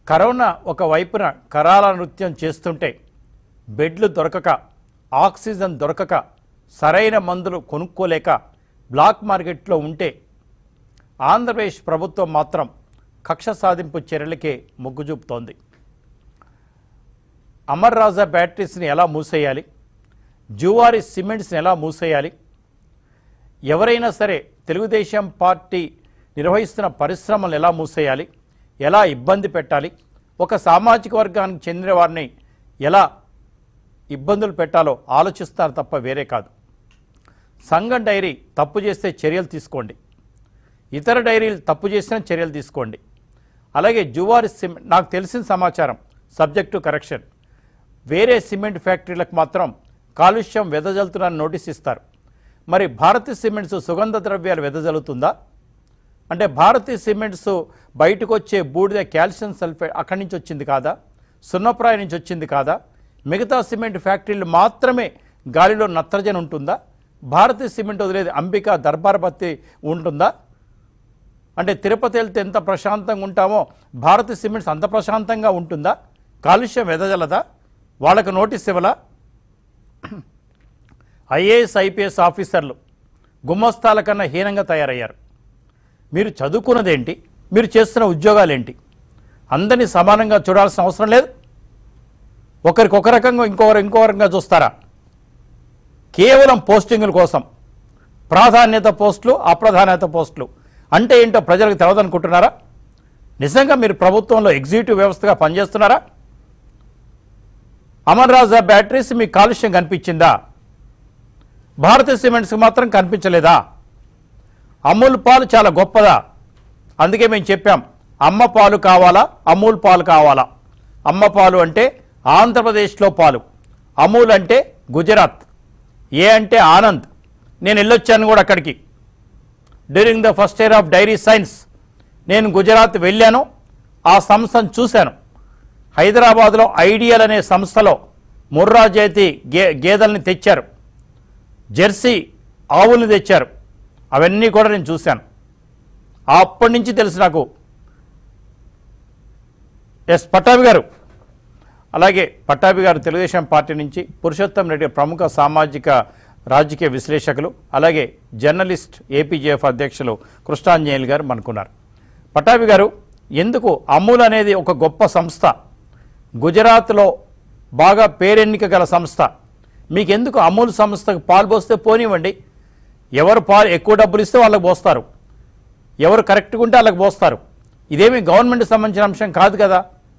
Corona ఒక వైపున కరాల నృత్యం చేస్తుంటే బెడ్లు దొరకక ఆక్సిజన్ దొరకక సరైన మందులు కొనుక్కోలేక బ్లాక్ మార్కెట్లో ఉంటే ఆంధ్రప్రదేశ్ ప్రభుత్వం మాత్రం కక్ష సాధింపు చర్యలకే మొగ్గు చూపుతోంది అమర్ రాజా బ్యాటరీస్ని ఎలా మూసేయాలి జువారి సిమెంట్స్ని ఎలా మూసేయాలి ఎవరైనా సరే తెలుగుదేశం పార్టీ నిర్వహిస్తున్న పరిశ్రమలు ఎలా మూసేయాలి ఎలా ఇబ్బంది పెట్టాలి ఒక సామాజిక వర్గానికి చెందిన వారిని ఎలా ఇబ్బందులు పెట్టాలో ఆలోచిస్తారు తప్ప వేరే కాదు సంఘం డైరీ తప్పు చేస్తే చర్యలు తీసుకోండి ఇతర డైరీలు తప్పు చేసిన చర్యలు తీసుకోండి అలాగే జువారి సిమెంట్ నాకు తెలిసిన సమాచారం సబ్జెక్టు కరెక్షన్ వేరే సిమెంట్ ఫ్యాక్టరీలకు మాత్రం కాలుష్యం వెదజల్లుతున్న నోటీస్ ఇస్తారు మరి భారతీ సిమెంట్స్ సుగంధ ద్రవ్యాలు వెదజల్లుతుందా అంటే భారతీ సిమెంట్స్ బయటకు వచ్చే బూడిద కాల్షియం సల్ఫేట్ అక్కడి నుంచి వచ్చింది కాదా సున్నప్రాయ నుంచి వచ్చింది కాదా మిగతా సిమెంట్ ఫ్యాక్టరీలు మాత్రమే గాలిలో నత్రజని ఉంటుందా భారతీ సిమెంట్ వదిలేది అంబిక దర్బార్ బత్తి ఉంటుందా అంటే తిరుపతి వెళ్తే ఎంత ప్రశాంతంగా ఉంటామో భారతీ సిమెంట్స్ అంత ప్రశాంతంగా ఉంటుందా కాలుష్యం వెదజలదా వాళ్ళకు నోటీస్ ఇవ్వలా ఐఏఎస్ ఐపీఎస్ ఆఫీసర్లు గుమ్మస్తాల కన్నా హీనంగా తయారయ్యారు మీరు చదువుకున్నదేంటి మీరు చేస్తున్న ఉద్యోగాలేంటి అందరినీ సమానంగా చూడాల్సిన అవసరం లేదు ఒకరికి ఒక రకంగా ఇంకొకరు ఇంకో రకంగా చూస్తారా కేవలం పోస్టింగుల కోసం ప్రాధాన్యత పోస్టులు అప్రాధాన్యత పోస్టులు అంటే ఏంటో ప్రజలకు తెలవదనుకుంటున్నారా నిజంగా మీరు ప్రభుత్వంలో ఎగ్జిక్యూటివ్ వ్యవస్థగా పనిచేస్తున్నారా అమర్ రాజా బ్యాటరీస్ మీకు కాలుష్యం కనిపించిందా భారతీయ సిమెంట్స్కి మాత్రం కనిపించలేదా అమూల్ పాలు చాలా గొప్పదా అందుకే మేము చెప్పాం అమ్మ పాలు కావాలా అమూల్ పాలు కావాలా అమ్మ పాలు అంటే ఆంధ్రప్రదేశ్లో పాలు అమూల్ అంటే గుజరాత్ ఏ అంటే ఆనంద్ నేను వెళ్ళొచ్చాను కూడా అక్కడికి during the first year of dairy science నేను గుజరాత్ వెళ్ళాను ఆ సంస్థను చూశాను హైదరాబాద్లో ఐడియల్ అనే సంస్థలో ముర్రా జాతి గే గేదెల్ని తెచ్చారు జెర్సీ ఆవుల్ని తెచ్చారు అవన్నీ కూడా నేను చూశాను అప్పటి నుంచి తెలుసు నాకు ఎస్ పట్టాభి గారు అలాగే పట్టాభి గారు తెలుగుదేశం పార్టీ నుంచి పురుషోత్తం రెడ్డి ప్రముఖ సామాజిక రాజకీయ విశ్లేషకులు అలాగే జర్నలిస్ట్ ఏపీజేఎఫ్ అధ్యక్షులు కృష్ణాంజనేయులు గారు మనకున్నారు పట్టాభి గారు ఎందుకు అమూల్ అనేది ఒక గొప్ప సంస్థ గుజరాత్లో బాగా పేరెన్నిక గల సంస్థ మీకు ఎందుకు అమూల్ సంస్థకు పాలు పోస్తే పోనివ్వండి ఎవరు పాలు ఎక్కువ డబ్బులు ఇస్తే వాళ్ళకి పోస్తారు ఎవరు కరెక్ట్గా ఉంటే వాళ్ళకి పోస్తారు ఇదేమి గవర్నమెంట్ సంబంధించిన అంశం కాదు కదా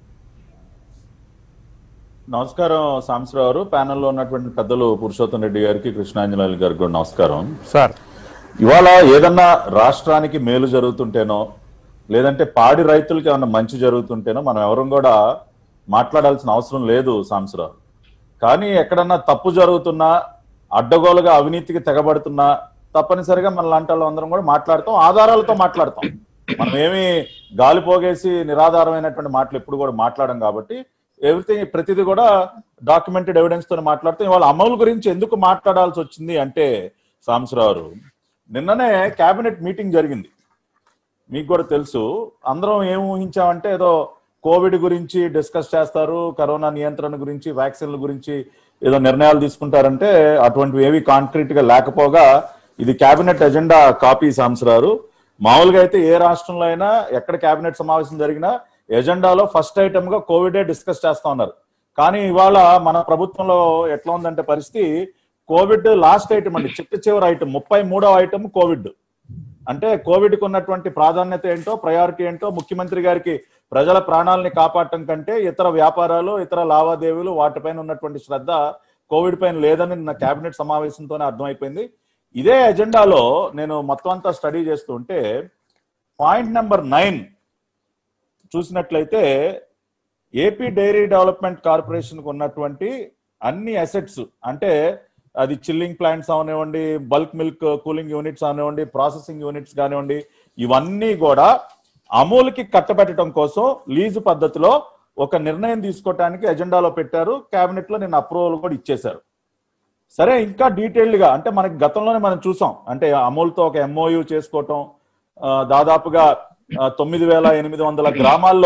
నమస్కారం సాంబశివరావు గారు ప్యానెల్లో ఉన్నటువంటి పెద్దలు పురుషోత్తం రెడ్డి గారికి కృష్ణాంజలి గారికి కూడా నమస్కారం సార్ ఇవాళ ఏదన్నా రాష్ట్రానికి మేలు జరుగుతుంటేనో లేదంటే పాడి రైతులకి ఏమన్నా మంచి జరుగుతుంటేనో మనం ఎవరం కూడా మాట్లాడాల్సిన అవసరం లేదు సాంబశివరావు కానీ ఎక్కడన్నా తప్పు జరుగుతున్నా అడ్డగోలుగా అవినీతికి తెగబడుతున్నా తప్పనిసరిగా మన లాంటి వాళ్ళందరం కూడా మాట్లాడతాం ఆధారాలతో మాట్లాడతాం మనం ఏమి గాలి పోగేసి నిరాధారమైనటువంటి మాటలు ఎప్పుడు కూడా మాట్లాడడం కాబట్టి ఎవ్రీథింగ్ ప్రతిదీ కూడా డాక్యుమెంటెడ్ ఎవిడెన్స్ తో మాట్లాడుతాం ఇవాళ అమలు గురించి ఎందుకు మాట్లాడాల్సి వచ్చింది అంటే సాంబశివరావు నిన్ననే కేబినెట్ మీటింగ్ జరిగింది మీకు కూడా తెలుసు అందరం ఏం ఊహించామంటే ఏదో కోవిడ్ గురించి డిస్కస్ చేస్తారు కరోనా నియంత్రణ గురించి వ్యాక్సిన్ల గురించి ఏదో నిర్ణయాలు తీసుకుంటారంటే అటువంటివి ఏవి కాంక్రీట్ గా లేకపోగా ఇది కేబినెట్ ఎజెండా కాపీ సాంసరారు మామూలుగా అయితే ఏ రాష్ట్రంలో అయినా ఎక్కడ కేబినెట్ సమావేశం జరిగినా ఎజెండాలో ఫస్ట్ ఐటమ్ గా కోవిడే డిస్కస్ చేస్తా ఉన్నారు కానీ ఇవాళ మన ప్రభుత్వంలో ఎట్లా ఉందంటే పరిస్థితి కోవిడ్ లాస్ట్ ఐటమ్ అండి చిట్ట చివరి ఐటమ్ ముప్పై మూడవ ఐటమ్ కోవిడ్ అంటే కోవిడ్ కు ఉన్నటువంటి ప్రాధాన్యత ఏంటో ప్రయారిటీ ఏంటో ముఖ్యమంత్రి గారికి ప్రజల ప్రాణాలని కాపాడటం కంటే ఇతర వ్యాపారాలు ఇతర లావాదేవీలు వాటిపైన ఉన్నటువంటి శ్రద్ధ కోవిడ్ పైన లేదని నిన్న కేబినెట్ సమావేశంతోనే అర్థమైపోయింది ఇదే ఎజెండాలో నేను మొత్తం అంతా స్టడీ చేస్తుంటే పాయింట్ నెంబర్ నైన్ చూసినట్లయితే ఏపీ డైరీ డెవలప్మెంట్ కార్పొరేషన్ కు ఉన్నటువంటి అన్ని అసెట్స్ అంటే అది చిల్లింగ్ ప్లాంట్స్ అవనివ్వండి బల్క్ మిల్క్ కూలింగ్ యూనిట్స్ అవనివ్వండి ప్రాసెసింగ్ యూనిట్స్ కానివ్వండి ఇవన్నీ కూడా అమూల్కి కట్టబెట్టడం కోసం లీజు పద్ధతిలో ఒక నిర్ణయం తీసుకోవటానికి ఎజెండాలో పెట్టారు కేబినెట్ లో నేను అప్రూవల్ కూడా ఇచ్చేశారు సరే ఇంకా డీటెయిల్డ్ గా అంటే మనకి గతంలోనే మనం చూసాం అంటే అమూల్తో ఒక ఎంఓయు చేసుకోవటం ఆ, దాదాపుగా ఆ, తొమ్మిది వేల ఎనిమిది వందల గ్రామాల్లో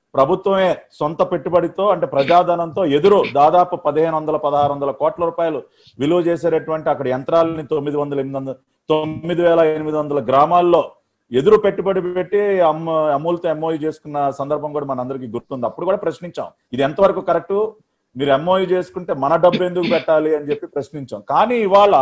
ప్రభుత్వమే సొంత పెట్టుబడితో అంటే ప్రజాధనంతో ఎదురు దాదాపు పదిహేను వందల పదహారు వందల కోట్ల రూపాయలు విలువ చేసేటటువంటి అక్కడ యంత్రాలని తొమ్మిది వందల ఎనిమిది వందల తొమ్మిది వేల ఎనిమిది వందల గ్రామాల్లో ఎదురు పెట్టుబడి పెట్టి అమ్మ అమూల్తో ఎంఓయూ చేసుకున్న సందర్భం కూడా మనందరికీ గుర్తుంది అప్పుడు కూడా ప్రశ్నించాం ఇది ఎంతవరకు కరెక్ట్ మీరు ఎంఓయూ చేసుకుంటే మన డబ్బు ఎందుకు పెట్టాలి అని చెప్పి ప్రశ్నించాం కానీ ఇవాళ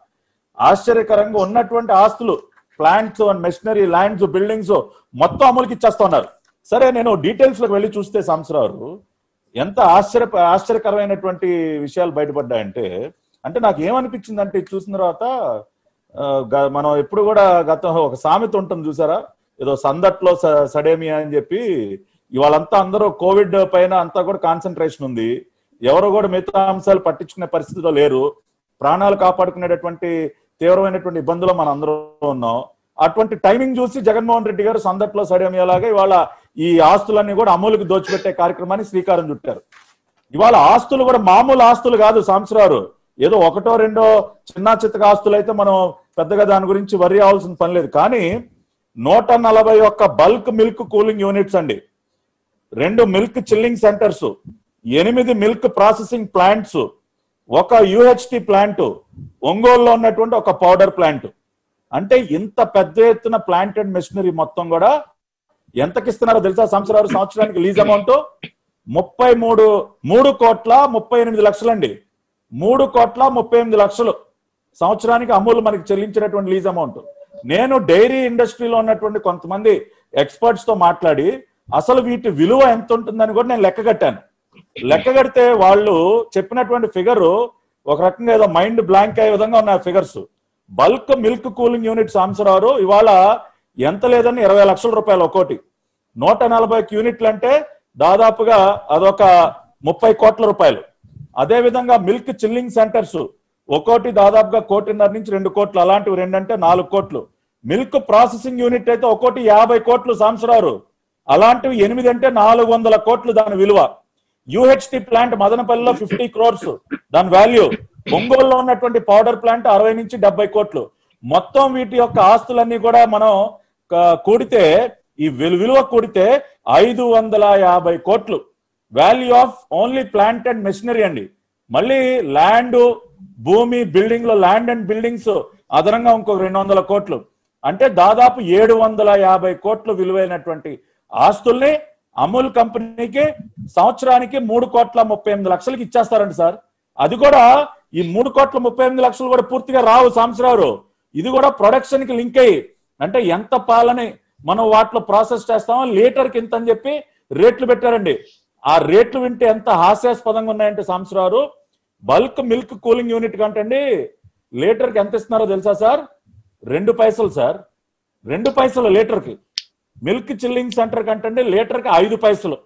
ఆశ్చర్యకరంగా ఉన్నటువంటి ఆస్తులు plants and machinery lands buildings మొత్తం అమలుకి ఇచ్చేస్తున్నారు సరే నేను డీటెయిల్స్ లోకి వెళ్ళి చూస్తే సంవత్సరాలు ఎంత ఆశ్చర్య ఆశ్చర్యకరమైనటువంటి విషయాలు బయటపడ్డాయంటే అంటే నాకు ఏమనిపించింది అంటే ఇది చూసిన తర్వాత ఆ, గ- మనం ఎప్పుడు కూడా గతం ఒక సామెత ఉంటుంది చూసారా ఏదో సందట్లో స- సడేమియా అని చెప్పి ఇవాళంతా అందరూ కోవిడ్ పైన అంతా కూడా కాన్సన్ట్రేషన్ ఉంది ఎవరు కూడా మిగతా అంశాలు పట్టించుకునే పరిస్థితిలో లేరు ప్రాణాలు కాపాడుకునేటటువంటి తీవ్రమైనటువంటి ఇబ్బందులు మనం అందరూ ఉన్నాం అటువంటి టైమింగ్ చూసి జగన్మోహన్ రెడ్డి గారు సందట్లో సడేమియాలాగా ఇవాళ ఈ ఆస్తులన్నీ కూడా అమలుకి దోచిపెట్టే కార్యక్రమాన్ని శ్రీకారం చుట్టారు ఇవాళ ఆస్తులు కూడా మామూలు ఆస్తులు కాదు సంవత్సరాలు ఏదో ఒకటో రెండో చిన్న చిత్తక ఆస్తులు అయితే మనం పెద్దగా దాని గురించి వరి అవ్వాల్సిన పని లేదు కానీ నూట నలభై ఒక్క బల్క్ మిల్క్ కూలింగ్ యూనిట్స్ అండి రెండు మిల్క్ చిల్లింగ్ సెంటర్స్ ఎనిమిది మిల్క్ ప్రాసెసింగ్ ప్లాంట్స్ ఒక యుహెచ్టి ప్లాంట్ ఒంగోలులో ఉన్నటువంటి ఒక పౌడర్ ప్లాంట్ అంటే ఇంత పెద్ద ఎత్తున ప్లాంట్ అండ్ మెషినరీ మొత్తం కూడా ఎంతకి ఇస్తున్నారో తెలుసా సంవత్సరాలు సంవత్సరానికి లీజ్ అమౌంట్ ముప్పై మూడు మూడు కోట్ల ముప్పై ఎనిమిది లక్షలండి మూడు కోట్ల ముప్పై ఎనిమిది లక్షలు సంవత్సరానికి అమూల్ మనకి చెల్లించినటువంటి లీజ్ అమౌంట్ నేను డైరీ ఇండస్ట్రీలో ఉన్నటువంటి కొంతమంది ఎక్స్పర్ట్స్ తో మాట్లాడి అసలు వీటి విలువ ఎంత ఉంటుందని కూడా నేను లెక్క కట్టాను లెక్క కడితే వాళ్ళు చెప్పినటువంటి ఫిగర్ ఒక రకంగా ఏదో మైండ్ బ్లాంక్ అయ్యే విధంగా ఉన్నాయి figures bulk milk cooling unit సాంసరారు ఇవాళ ఎంత లేదని ఇరవై లక్షల రూపాయలు ఒక్కోటి నూట నలభై యూనిట్లు అంటే దాదాపుగా అదొక ముప్పై కోట్ల రూపాయలు అదే విధంగా మిల్క్ చిల్లింగ్ సెంటర్స్ ఒక్కోటి దాదాపుగా కోటిన్నర నుంచి రెండు కోట్లు అలాంటివి రెండంటే నాలుగు కోట్లు మిల్క్ ప్రాసెసింగ్ యూనిట్ అయితే ఒక్కోటి యాభై కోట్లు సంవత్సరాలు అలాంటివి ఎనిమిది అంటే నాలుగు వందల కోట్లు దాని విలువ యుహెచ్టి ప్లాంట్ మదనపల్లిలో ఫిఫ్టీ క్రోర్స్ దాని వాల్యూ ఒంగోలులో ఉన్నటువంటి పౌడర్ ప్లాంట్ అరవై నుంచి డెబ్బై కోట్లు మొత్తం వీటి యొక్క ఆస్తులన్నీ కూడా మనం క- కూడితే ఈ విలు- విలువ కూడితే ఐదు వందల యాభై కోట్లు value of only plant and machinery అండి మళ్ళీ ల్యాండ్ భూమి బిల్డింగ్ లో ల్యాండ్ అండ్ బిల్డింగ్స్ అదనంగా ఇంకొక రెండు వందల కోట్లు అంటే దాదాపు ఏడు వందల యాభై కోట్లు విలువైనటువంటి ఆస్తుల్ని అమూల్ కంపెనీకి సంవత్సరానికి మూడు కోట్ల ముప్పై ఎనిమిది లక్షలకి ఇచ్చేస్తారండి సార్ అది కూడా ఈ మూడు కోట్ల ముప్పై ఎనిమిది లక్షలు కూడా పూర్తిగా రావు సంవత్సరాలు ఇది కూడా ప్రొడక్షన్ కి లింక్ అయ్యి అంటే ఎంత పాలని మనం వాటిలో ప్రాసెస్ చేస్తామో లీటర్ కి ఇంత అని చెప్పి రేట్లు పెట్టారండి ఆ రేట్లు వింటే ఎంత హాస్యాస్పదంగా ఉన్నాయంటే సంవత్సరాలు బల్క్ మిల్క్ కూలింగ్ యూనిట్ కంటండి లీటర్ కి ఎంత ఇస్తున్నారో తెలుసా సార్ రెండు పైసలు సార్ రెండు పైసలు లీటర్ కి మిల్క్ చిల్లింగ్ సెంటర్ కంటే లీటర్ కి ఐదు పైసలు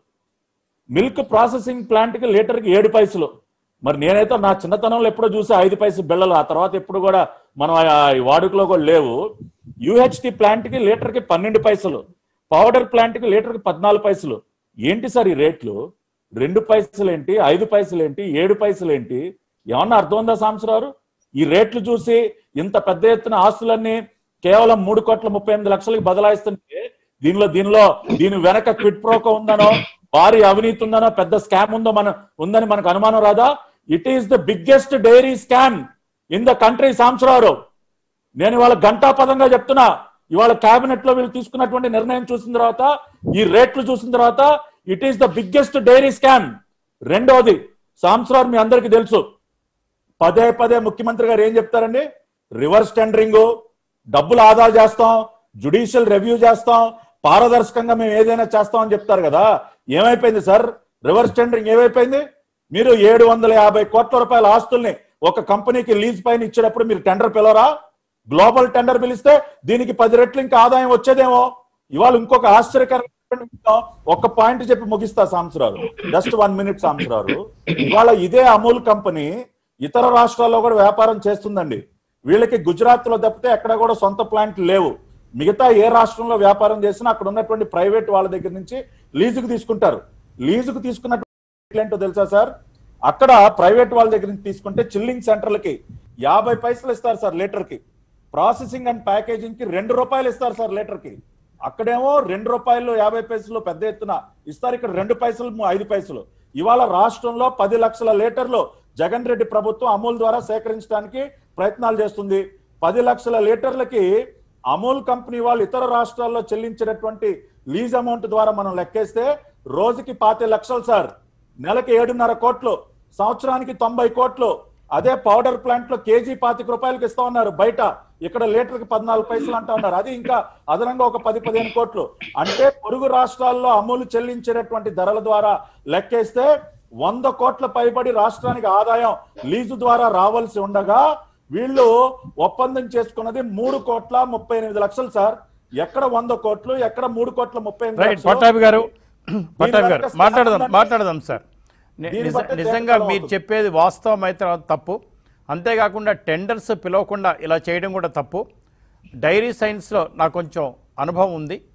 మిల్క్ ప్రాసెసింగ్ ప్లాంట్ కి లీటర్ కి ఏడు పైసలు మరి నేనైతే నా చిన్నతనంలో ఎప్పుడో చూసి ఐదు పైసలు బిళ్ళలు ఆ తర్వాత ఎప్పుడు కూడా మనం ఆ వాడుకలో కూడా లేవు యుహెచ్టి ప్లాంట్ కి లీటర్ కి పన్నెండు పైసలు పౌడర్ ప్లాంట్ కి లీటర్ కి పద్నాలుగు పైసలు ఏంటి సార్ ఈ రేట్లు రెండు పైసలు ఏంటి ఐదు పైసలు ఏంటి ఏడు పైసలు ఏంటి ఏమన్నా అర్థం ఉందా సంవత్సరాలు ఈ రేట్లు చూసి ఇంత పెద్ద ఎత్తున ఆస్తులన్నీ కేవలం మూడు కోట్ల ముప్పై ఎనిమిది లక్షలకి బదలాయిస్తుంటే దీనిలో దీనిలో దీని వెనక క్విట్ ప్రోకో ఉందనో భారీ అవినీతి ఉందనో పెద్ద స్కామ్ ఉందో మన ఉందని మనకు అనుమానం రాదా it is the biggest dairy scam in the country సంవత్సరాలు నేను ఇవాళ గంటాపదంగా చెప్తున్నా ఇవాళ కేబినెట్ లో వీళ్ళు తీసుకున్నటువంటి నిర్ణయం చూసిన తర్వాత ఈ రేట్లు చూసిన తర్వాత it is the biggest dairy scam రెండోది సంవత్సరాలు మీ అందరికీ తెలుసు పదే పదే ముఖ్యమంత్రి గారు ఏం చెప్తారండి రివర్స్ టెండరింగ్ డబ్బులు ఆదా చేస్తాం జుడిషియల్ రివ్యూ చేస్తాం పారదర్శకంగా మేము ఏదైనా చేస్తాం అని చెప్తారు కదా ఏమైపోయింది సార్ రివర్స్ టెండరింగ్ ఏమైపోయింది మీరు ఏడు వందల యాభై కోట్ల రూపాయల ఆస్తుల్ని ఒక కంపెనీకి లీజ్ పైన ఇచ్చేటప్పుడు మీరు టెండర్ పిలవరా గ్లోబల్ టెండర్ పిలిస్తే దీనికి పది రెట్లు ఇంకా ఆదాయం వచ్చేదేమో ఇవాళ ఇంకొక ఆశ్చర్యకరమైన విషయం, ఒక్క పాయింట్ చెప్పి ముగిస్తా సంవత్సరాలు జస్ట్ వన్ మినిట్ సంవత్సరాలు ఇవాళ ఇదే అమూల్ కంపెనీ ఇతర రాష్ట్రాల్లో కూడా వ్యాపారం చేస్తుందండి వీళ్ళకి గుజరాత్ లో తప్పితే ఎక్కడ కూడా సొంత ప్లాంట్లు లేవు మిగతా ఏ రాష్ట్రంలో వ్యాపారం చేసినా అక్కడ ఉన్నటువంటి ప్రైవేట్ వాళ్ళ దగ్గర నుంచి లీజుకు తీసుకుంటారు లీజుకు తీసుకున్నటువంటి ఏంటో తెలుసా సార్ అక్కడ ప్రైవేట్ వాళ్ళ దగ్గర నుంచి తీసుకుంటే చిల్లింగ్ సెంటర్లకి యాభై పైసలు ఇస్తారు సార్ లీటర్ కి ప్రాసెసింగ్ అండ్ ప్యాకేజింగ్ కి రెండు రూపాయలు ఇస్తారు సార్ లీటర్ కి అక్కడేమో రెండు రూపాయలు యాభై పైసలు పెద్ద ఎత్తున ఇస్తారు ఇక్కడ రెండు పైసలు ము- ఐదు పైసలు ఇవాళ రాష్ట్రంలో పది లక్షల లీటర్లు జగన్ రెడ్డి ప్రభుత్వం అమూల్ ద్వారా సేకరించడానికి ప్రయత్నాలు చేస్తుంది పది లక్షల లీటర్లకి అమూల్ కంపెనీ వాళ్ళు ఇతర రాష్ట్రాల్లో చెల్లించినటువంటి లీజ్ అమౌంట్ ద్వారా మనం లెక్కేస్తే రోజుకి పాతి లక్షలు సార్ నెలకి ఏడున్నర కోట్లు సంవత్సరానికి తొంభై కోట్లు అదే పౌడర్ ప్లాంట్ లో కేజీ పాతిక రూపాయలకి ఇస్తా ఉన్నారు బయట ఇక్కడ లీటర్ కి పద్నాలుగు పైసలు అంటా ఉన్నారు అది ఇంకా అదనంగా ఒక పది పదిహేను కోట్లు అంటే పొరుగు రాష్ట్రాల్లో అమూలు చెల్లించేటటువంటి ధరల ద్వారా లెక్కేస్తే వంద కోట్ల పైబడి రాష్ట్రానికి ఆదాయం లీజు ద్వారా రావాల్సి ఉండగా వీళ్ళు ఒప్పందం చేసుకున్నది మూడు కోట్ల ముప్పై ఎనిమిది లక్షలు సార్ ఎక్కడ వంద కోట్లు ఎక్కడ మూడు కోట్ల ముప్పై ఎనిమిది రైట్ లక్షలు? పట్టాభి గారు పట్టాభి గారు వెనక మాట్లాడదాం స్థానం మాట్లాడదాం సార్ ని- దీన్ని నిజ- బట్టే నిజంగా తేల్చడం మీరు అవుతుంది. చెప్పేది వాస్తవం అయితే తప్పు అంతేకాకుండా టెండర్స్ పిలవకుండా ఇలా చేయడం కూడా తప్పు డైరీ సైన్స్లో నాకు కొంచెం అనుభవం ఉంది